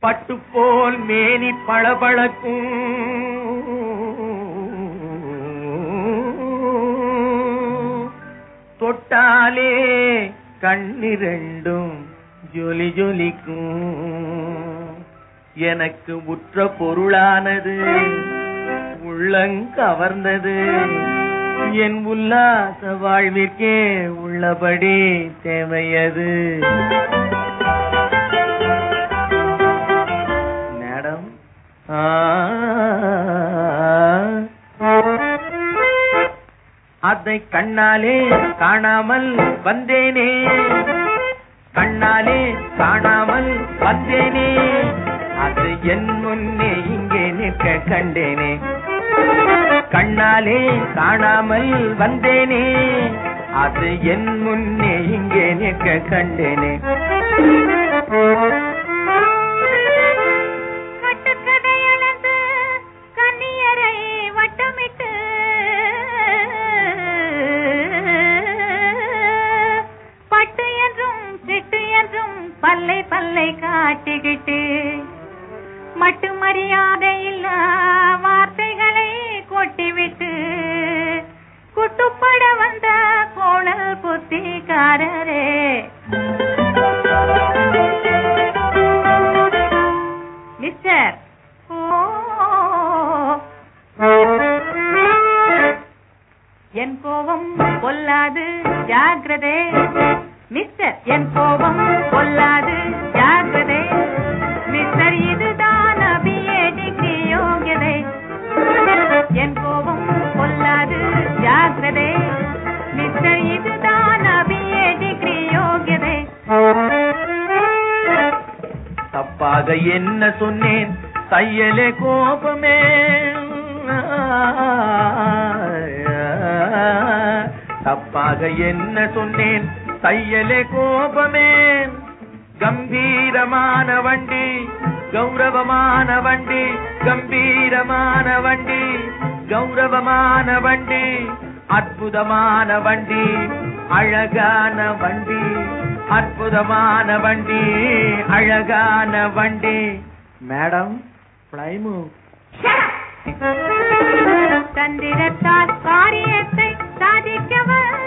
பட்டு போல் மேனி பளபளக்கும் தொட்டாலே கண்ணிரண்டும் ஜொலி ஜொலிக்கும் எனக்கு உற்ற பொருளானது உள்ளங்கவர்ந்தது என் உல்லாச வாழ்விற்கே உள்ளபடி தேவையது மேடம் ஆ அதை கண்ணாலே காணாமல் வந்தேனே கண்ணாலே காணாமல் வந்தேனே அது என் முன்னே இங்கே நிற்க கண்டேனே கண்ணாலே காணாமல் வந்தேனே அது என் முன்னே இங்கே நிற்க கண்டேனே கட்டுக்கதை அளந்து கன்னியரை வட்டமிட்டு பட்டு என்றும் சிட்டு என்றும் பல்லை பல்லை காட்டிக்கிட்டு மட்டு மரியாதை இல்ல வார்த்தைகளை கொட்டிவிட்டு குட்டுப்பட வந்த கோணல் புத்திக்காரரே மிஸ்டர் ஓ என் கோபம் கொல்லாது ஜாக்கிரதே மிஸ்டர் என் கோபம் கொல்லாது ஜாக்கிரதே மிஸ்டர் இதுதான் பிஏ டிகிரி யோகியதை என் கோபம் கொல்லாது ஜாக்கிரதே மிஸ்டர் இதுதான் பிஏ டிகிரி யோகியதை தப்பாக என்ன சொன்னேன் தையலே கோபமே தப்பாக என்ன சொன்னேன் தையலே கோபமே கம்பீரமான வண்டி கௌரவமான வண்டி கம்பீரமான வண்டி கௌரவமான வண்டி அற்புதமான வண்டி அழகான வண்டி அற்புதமான வண்டி அழகான வண்டி மேடம் பிளைமு தந்திரத்தால் காரியத்தை சாதிக்கவர்